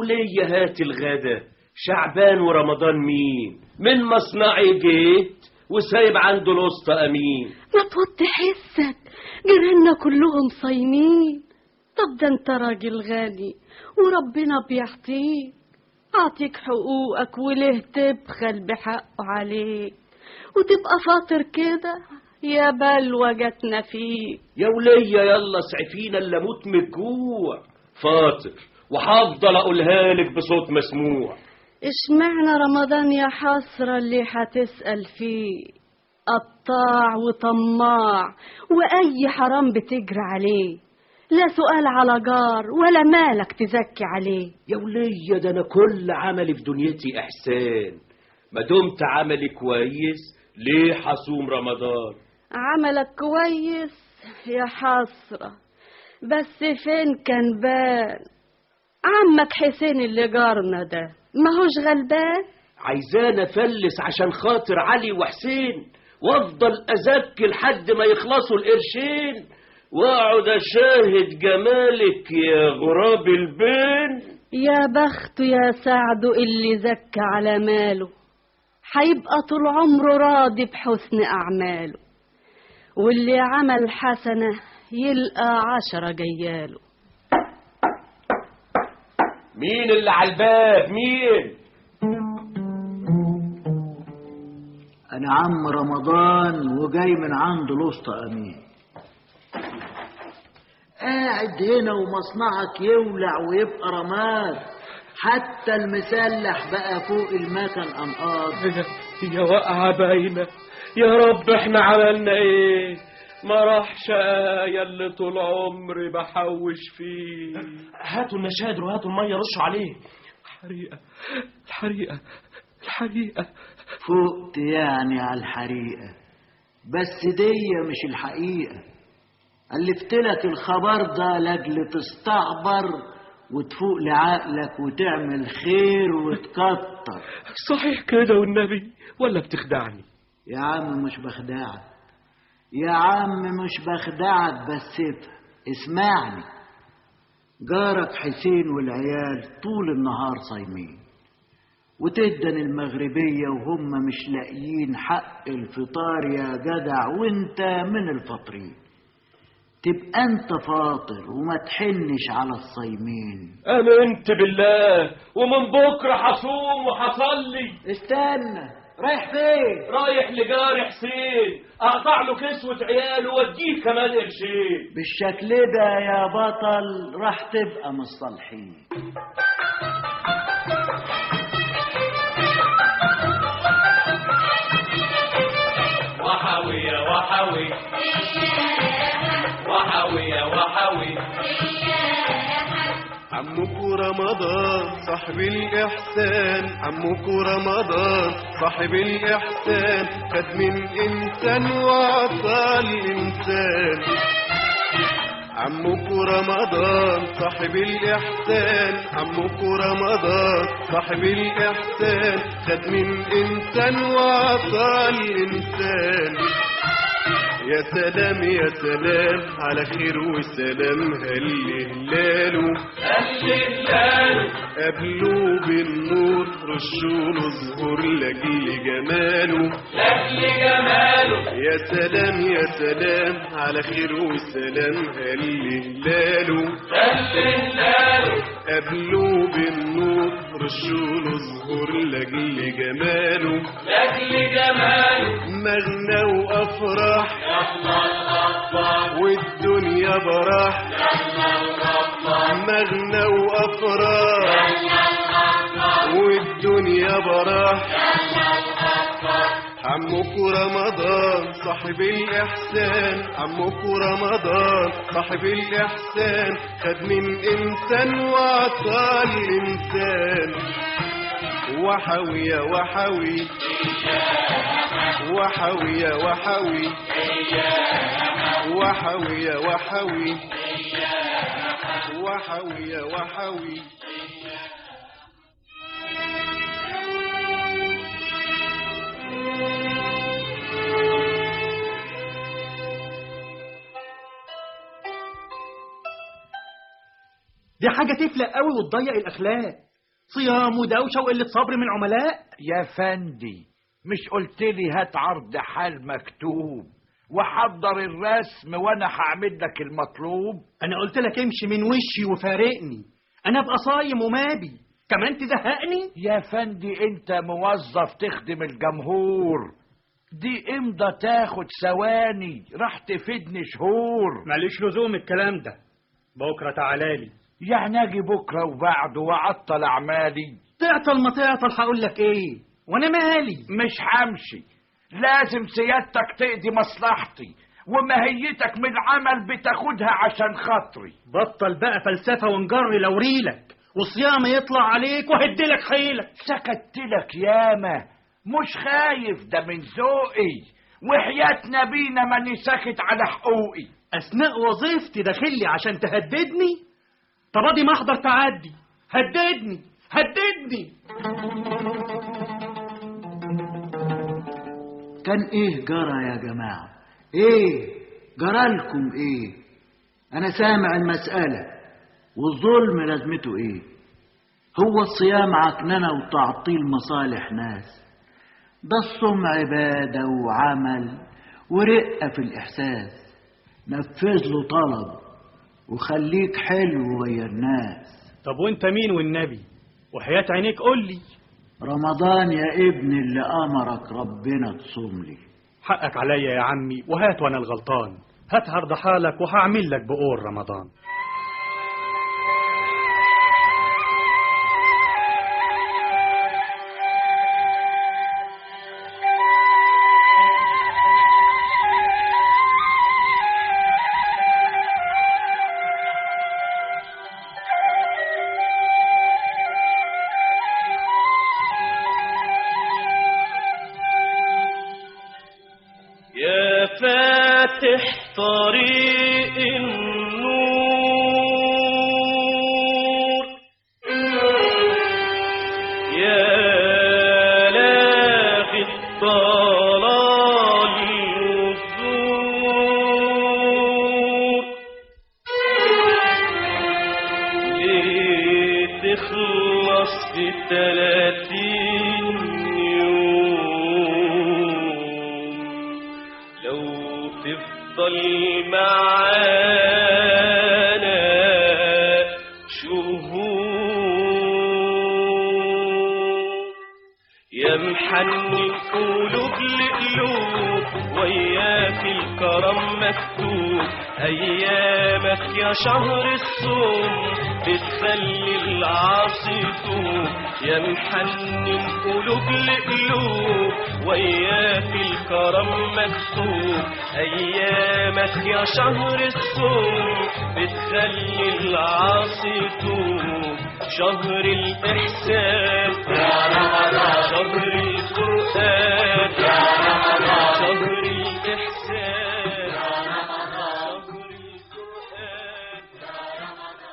ولية هات الغدا شعبان ورمضان مين من مصنعي جيت وسايب عنده الوسطى أمين ما توطي حسك جيراننا كلهم صايمين طب ده انت راجل غني وربنا بيعطيك اعطيك حقوقك وليه تبخل بحقه عليك وتبقى فاطر كده يا بلوى جاتنا فيك يا ولية يلا اسعفينا اللي اموت من الجوع فاطر وهفضل اقولها لك بصوت مسموع اشمعنى رمضان يا حسرة اللي هتسأل فيه قطاع وطماع وأي حرام بتجري عليه لا سؤال على جار ولا مالك تزكي عليه يا ولية ده انا كل عملي في دنيتي احسان ما دمت عملي كويس ليه حصوم رمضان عملك كويس يا حسرة بس فين كان بان عمك حسين اللي جارنا ده ماهوش غلبان عايزانا افلس عشان خاطر علي وحسين وافضل ازكي لحد ما يخلصوا القرشين واقعد اشاهد جمالك يا غراب البين يا بخت يا سعد اللي زكى على ماله هيبقى طول عمره راضي بحسن أعماله واللي عمل حسنة يلقى عشرة جياله مين اللي على الباب مين أنا عم رمضان وجاي من عند الوسطى أمين قاعد هنا ومصنعك يولع ويبقى رماد حتى المسلح بقى فوق المكن أنقاض يا واقعة باينة يا رب احنا عملنا ايه ما راحش آية اللي طول عمري بحوش فيه هاتوا النشادر وهاتوا المية رشوا عليه الحريقة الحريقة الحريقة فقت يعني على الحريقة بس دي مش الحقيقة ألفت لك الخبر ده لأجل تستعبر وتفوق لعقلك وتعمل خير وتكتر صحيح كده والنبي ولا بتخدعني يا عم مش بخدعك يا عم مش بخدعك بس افهم اسمعني جارك حسين والعيال طول النهار صايمين وتدن المغربية وهم مش لاقيين حق الفطار يا جدع وانت من الفطرين تبقى انت فاطر وما تحنش على الصايمين امنت بالله ومن بكره حصوم وحصلي استنى رايح فين رايح لجاري حسين اقطع له كسوة عياله واديه كمان قرشين بالشكل ده يا بطل راح تبقى مصطلحين وحوي يا وحوي وحوي يا وحوي عمكو رمضان صاحب الإحسان عمكو رمضان صاحب الإحسان خد من إنسان وعطى الإنسان عمكو رمضان صاحب الإحسان عمكو رمضان صاحب الإحسان خد من إنسان وعطى الإنسان يا سلام يا سلام على خير وسلام هل هلاله هلاله قبلوا بالنور رشوا له ظهور لاجل جماله لاجل جماله يا سلام يا سلام على خير وسلام هل هلاله هلاله قبلوا بالنور رشوا له ظهور لاجل جماله لاجل جماله مغنى وافراح والدنيا براح مغنى وافراح والدنيا براح عمك رمضان صاحب الإحسان عمك رمضان صاحب الإحسان خد من إنسان وعطى الإنسان وحوي يا وحوي وحوي يا وحوي وحوي يا وحوي وحوي يا وحوي دي حاجة تفلق قوي وتضيق الأخلاق صيام ودوشة وقلة صبر من عملاء يا فندي مش قلت لي هات عرض حال مكتوب وحضر الرسم وانا هعمل لك المطلوب أنا قلت لك امشي من وشي وفارقني أنا أبقى صايم ومابي كمان تزهقني يا فندي انت موظف تخدم الجمهور دي امضى تاخد ثواني راح تفيدني شهور ماليش لزوم الكلام ده بكرة تعالالي يعني اجي بكره وبعده واعطل اعمالي تعطل ما تعطل هقول لك ايه وانا مالي مش همشي لازم سيادتك تقضي مصلحتي وماهيتك من العمل بتاخدها عشان خاطري بطل بقى فلسفة ونجر لو ريلك وصيام يطلع عليك وهدلك حيلك سكتلك ياما مش خايف ده من ذوقي وحياة نبينا ماني ساكت على حقوقي اثناء وظيفتي داخلي عشان تهددني طب ادي محضر تعدي هددني هددني كان ايه جرى يا جماعة ايه جرالكم ايه انا سامع المسألة والظلم لازمته ايه هو الصيام عكننة وتعطيل مصالح ناس ده الصوم عبادة وعمل ورقة في الإحساس نفذ له طلب وخليك حلو ويا الناس طب وانت مين والنبي وحياة عينيك قول لي رمضان يا ابني اللي أمرك ربنا تصوم لي حقك عليا يا عمي وهات وانا الغلطان هات عرض حالك وهعمل لك بقول رمضان يا فاتح طريق النور يا لاغي الضلال والزور ليه تخلص في تلاتين يوم لو تفضل معانا شهور يا محني قلوب لقلوب وياك الكرم مكتوب ايامك يا شهر الصوم بتخلي العاصي يتوب يا محني قلوب لقلوب وياك الكرم مكتوب ايامك يا شهر الصوم بتخلي العاصي يتوب شهر الاحسان يا رمضان شهر القران يا رمضان شهر الاحسان يا رمضان شهر القران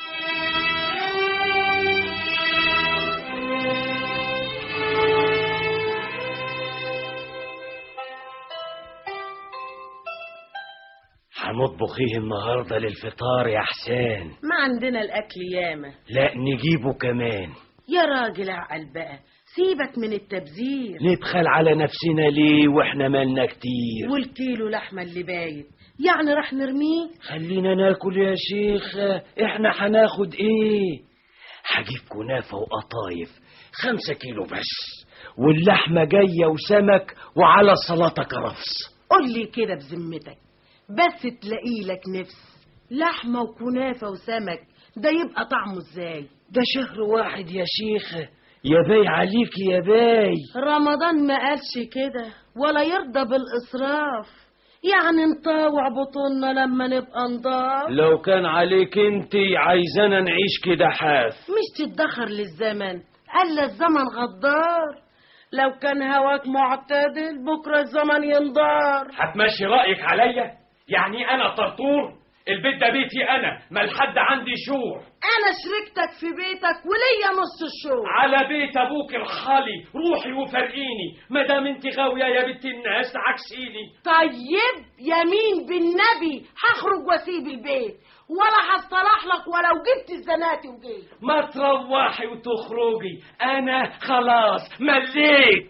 هنطبخ ايه النهارده للفطار يا حسان ما عندنا الأكل ياما لا نجيبه كمان يا راجل عقل بقى سيبك من التبذير نبخل على نفسنا ليه واحنا مالنا كتير والكيلو لحمة اللي بايت يعني راح نرميه خلينا ناكل يا شيخ احنا هناخد ايه هجيب كنافة وقطايف خمسة كيلو بس واللحمة جاية وسمك وعلى السلطة كرفس قول لي كده بذمتك بس تلاقي لك نفس لحمة وكنافة وسمك ده يبقى طعمه ازاي ده شهر واحد يا شيخ يا باي عليك يا باي رمضان ما قالش كده ولا يرضى بالإسراف يعني نطاوع بطولنا لما نبقى نضاف لو كان عليك انت عايزانا نعيش كده حاف مش تتدخر للزمن قال الزمن غدار لو كان هواك معتدل بكرة الزمن ينضار هتمشي رأيك عليا يعني أنا طرطور البيت ده بيتي انا ما لحد عندي شور انا شريكتك في بيتك وليا نص الشغل على بيت ابوك الخالي روحي وفرقيني ما دام انت غاويه يا بنت الناس عكسيني طيب يمين بالنبي هخرج واسيب البيت ولا هصطلح لك ولو جبت الزناتي وجيت ما تروحي وتخرجي انا خلاص مليت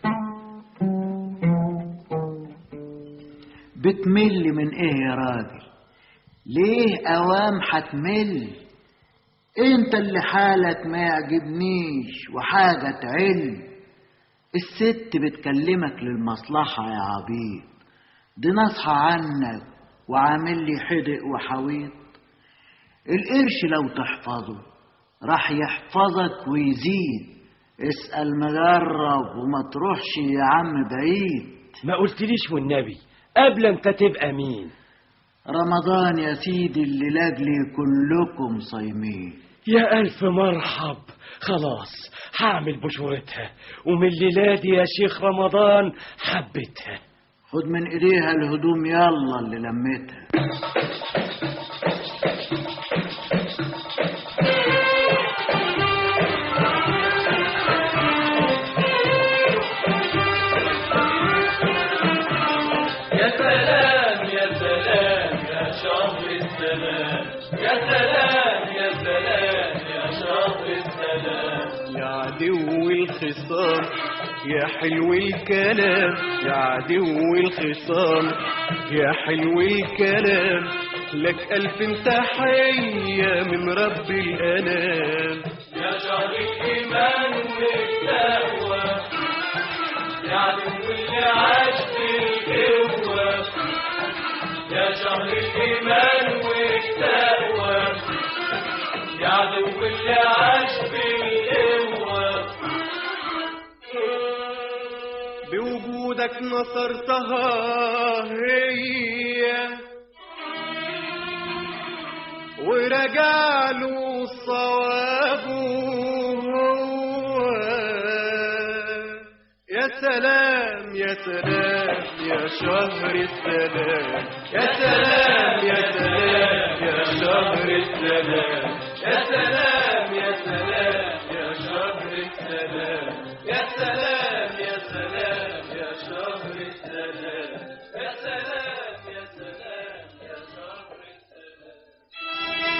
بتمل من ايه يا راجل ليه اوام هتمل انت اللي حالك ما يعجبنيش وحاجة تعل الست بتكلمك للمصلحة يا عبيط دي نصحى عنك وعامل لي حدق وحويط القرش لو تحفظه راح يحفظك ويزيد اسأل مجرب وما تروحش يا عم بعيد ما قلتليش والنبي قبل انت تبقى مين رمضان يا سيدي اللي لاجلي كلكم صايمين يا ألف مرحب خلاص هعمل بشورتها ومن الليلة دي يا شيخ رمضان حبيتها خد من ايديها الهدوم يلا اللي لميتها يا سلام يا سلام يا شهر السلام يا سلام يا سلام يا شهر السلام يا عدو الخصام يا حلو الكلام يا عدو الخصام يا حلو الكلام لك ألف تحية من رب الأنام يا شهر الإيمان والتقوى يا عدو اللي عاش بالقوة يا شهر الإيمان والتقوى يا عدو اللي عاش بالقوة بوجودك نصرتها هي ورجع له الصواب هو يا سلام يا سلام يا شهر السلام يا سلام يا سلام يا شهر السلام يا سلام يا سلام يا شهر السلام يا سلام يا سلام يا شهر السلام يا سلام يا سلام يا شهر السلام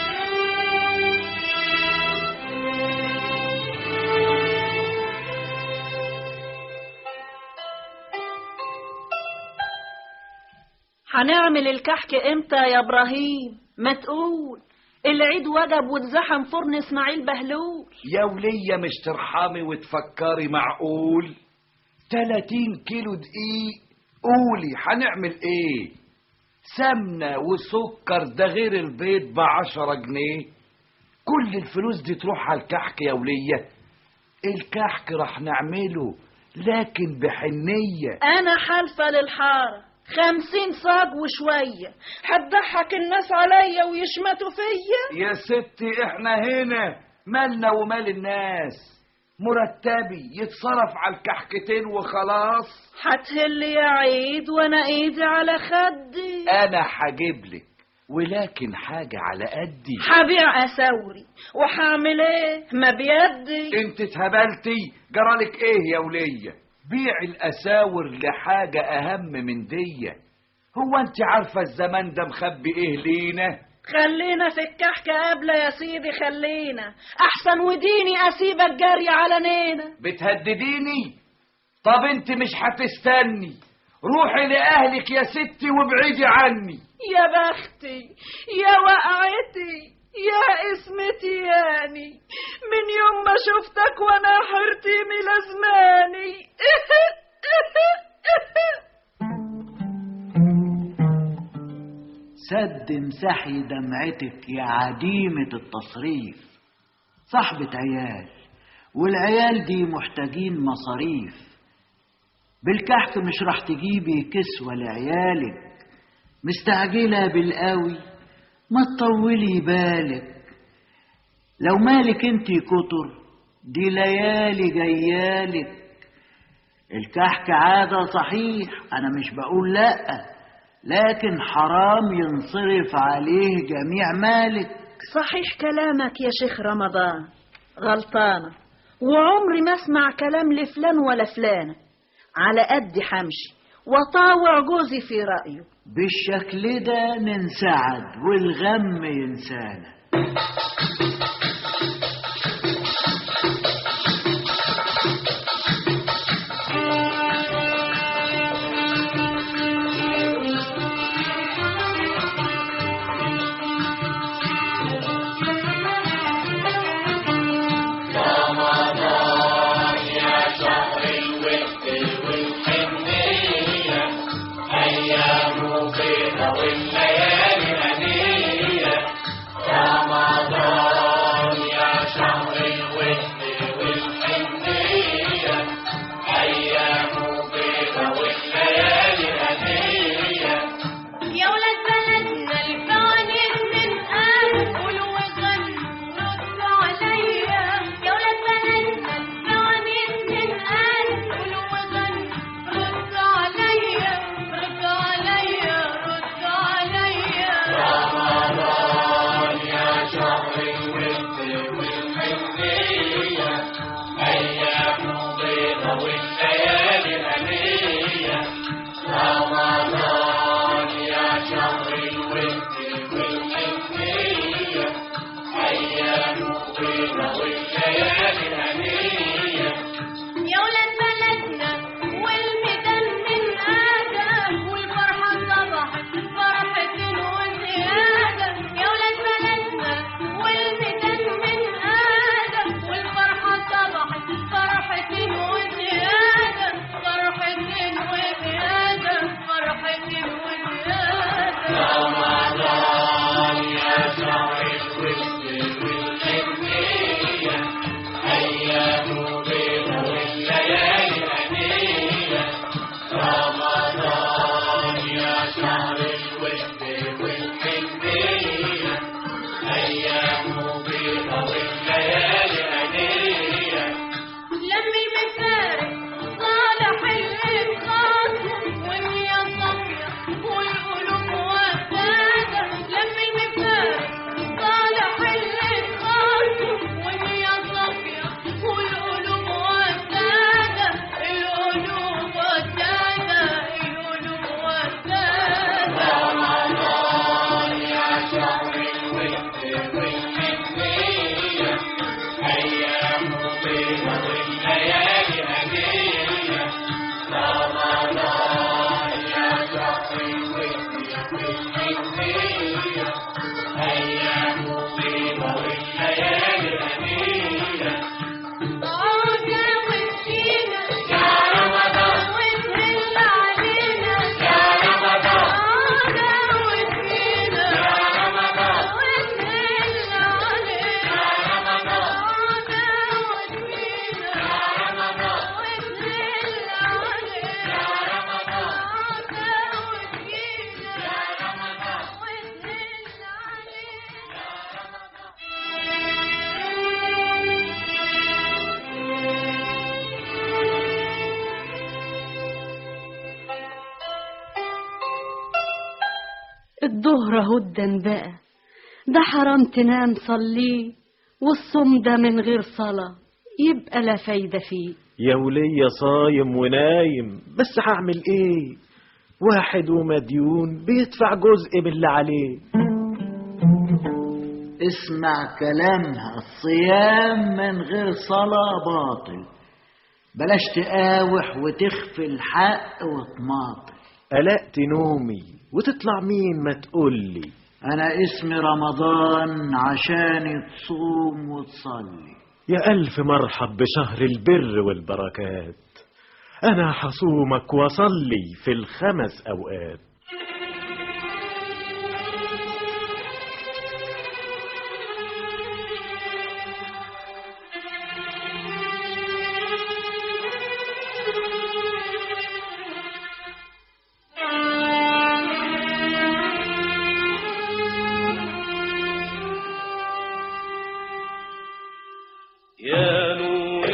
هنعمل الكحك امتى يا ابراهيم ما تقول العيد وجب واتزحم فرن اسماعيل بهلول يا ولية مش ترحمي وتفكري معقول 30 كيلو دقيق قولي هنعمل ايه سمنة وسكر ده غير البيض بعشرة جنيه كل الفلوس دي تروح على الكحك يا ولية الكحك راح نعمله لكن بحنية انا حالفة للحارة خمسين صاج وشوية هتضحك الناس عليا ويشمتوا فيا يا ستي احنا هنا مالنا ومال الناس مرتبي يتصرف على الكحكتين وخلاص هتهل يا عيد وانا ايدي على خدي انا هجيبلك ولكن حاجة على قدي هبيع اساوري وهعمل ايه ما بيدي انت اتهبلتي جرالك ايه يا ولية بيع الاساور لحاجة اهم من دي هو انت عارفة الزمان ده مخبي ايه لينا خلينا في الكحك قبل يا سيدي خلينا احسن وديني اسيبك جاري على نينا بتهدديني طب انت مش هتستني روحي لأهلك يا ستي وابعدي عني يا بختي يا وقعتي يا اسمتي ياني من يوم ما شفتك وانا حرتي ملازماني سد مسحي دمعتك يا عديمة التصريف صاحبة عيال والعيال دي محتاجين مصاريف بالكحك مش راح تجيبي كسوة لعيالك مستعجلة بالقوي ما تطولي بالك لو مالك انتي كتر دي ليالي جيالك الكحك عادة صحيح انا مش بقول لأ لكن حرام ينصرف عليه جميع مالك صحيح كلامك يا شيخ رمضان غلطانة وعمري ما اسمع كلام لفلان ولا فلانة على قد حمشي وطاوع جوزي في رأيه بالشكل ده ننسعد والغم ينسانا يا ولاد بلدنا الفوانيس من قال قولوا وغنوا ردوا عليا يا ولاد بلدنا الفوانيس من قال قولوا وغنوا ردوا عليا ردوا عليا ردوا عليا رمضان يا شهر الود والحنية أيام بيضة والليالي هنية رمضان يا شهر الود والحنية أيام بيضة والليالي هنية يا ولاد بلدنا والميدان من آدم والفرحة صبحت فرحة وزيادة يا ولاد بلدنا والميدان من آدم والفرحة صبحت فرحة وزيادة فرحة وزيادة فرحة وزيادة رمضان يا شهر الود والحنية أيام بيضة والليالي هنية رمضان يا شهر الود والحنية أيام بيضة والليالي هنية لمي المفارق صالح الإنقاذ والنية صافية والقلوب وسادة لمي المفارق صالح الإنقاذ والنية صافية والقلوب وسادة القلوب وسادة القلوب وسادة رمضان يا شهر الود والحنية أيام بيضة والليالي هنية رمضان يا شهر الود والحنية أيام بيضة والليالي هنية عودة وسكينة يا رمضان وتهل علينا يا رمضان عودة وسكينة يا رمضان وتهل علينا يا رمضان عودة وسكينة يا رمضان وتهل علينا يا رمضان عودة وسكينة يا رمضان وتهل الظهر هدا بقى ده حرام تنام صليه والصوم ده من غير صلاة يبقى لا فايدة فيه يا ولية صايم ونايم بس هعمل ايه واحد ومديون بيدفع جزء باللي عليه اسمع كلامها الصيام من غير صلاة باطل بلاش تقاوح وتخفي الحق وتماطل قلقت نومي وتطلع مين ما تقولي أنا اسمي رمضان عشان تصوم وتصلي يا ألف مرحب بشهر البر والبركات أنا حصومك وصلي في الخمس أوقات يا نور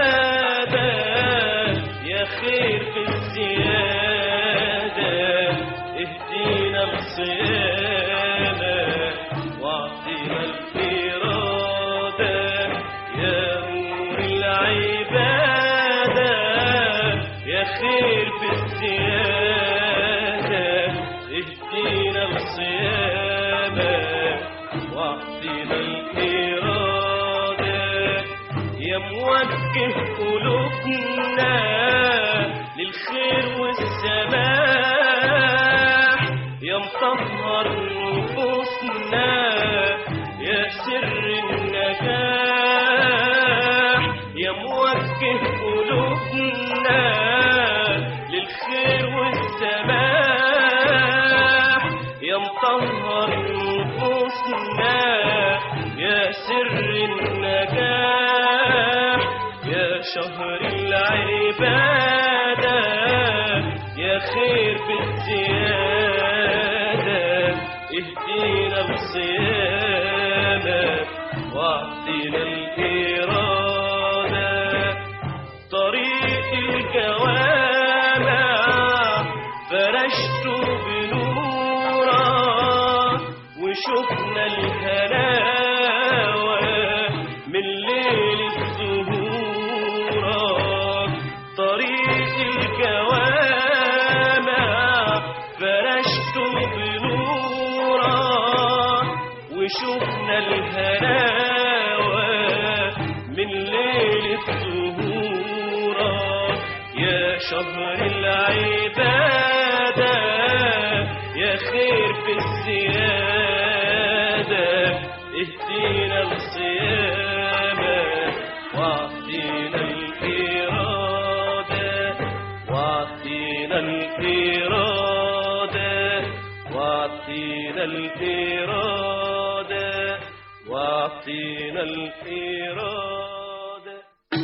العبادة يا خير في الزيادة الصيانة واعطنا الإرادة يا نور العبادة يا خير في الزيادة اهدينا الصيامة واعطنا الإرادة يا موجه قلوبنا للخير والسماح يا مطهر نفوسنا يا سر النجاح يا موجه قلوبنا للخير والسماح يا مطهر نفوسنا يا سر النجاح يا شهر العبادة يا خير بالزيادة اهدينا بصيامة واعطينا الإرادة طريق الجوامع فرشت بنورا وشفنا الهلاوة من ليل الزهورة طريق الجوامع فرشت بنورا وشفنا الهلاوة من ليل الزهورة يا شهر العبادة يا خير في الزيادة اهدينا الصيامة واعطينا الإرادة واعطينا الإرادة واعطينا الإرادة واعطينا الإرادة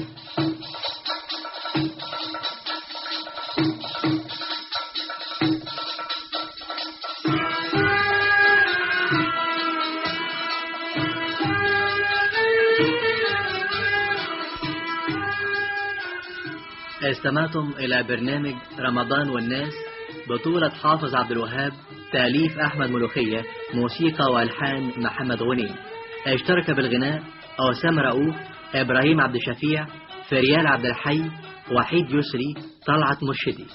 استمعتم إلى برنامج رمضان والناس بطولة حافظ عبد الوهاب تأليف أحمد ملوخية موسيقى وألحان محمد غني اشترك بالغناء أسامة رؤوف إبراهيم عبد الشفيع فريال عبد الحي وحيد يسري طلعت مرشدي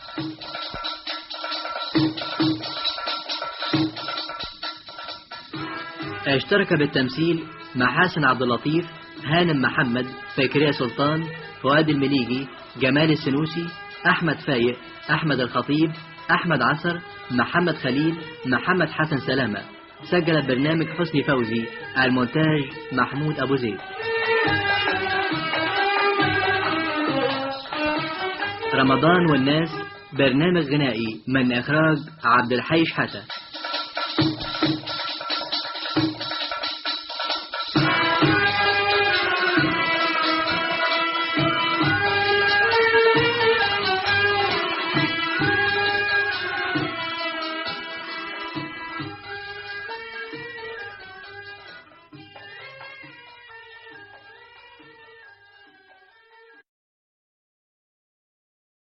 اشترك بالتمثيل محاسن عبد اللطيف هانم محمد فكرية سلطان فؤاد المليجي جمال السنوسي أحمد فايق أحمد الخطيب أحمد عصر محمد خليل محمد حسن سلامة سجل البرنامج حسني فوزي المونتاج محمود أبو زيد رمضان والناس برنامج غنائي من إخراج عبد الحي شحاتة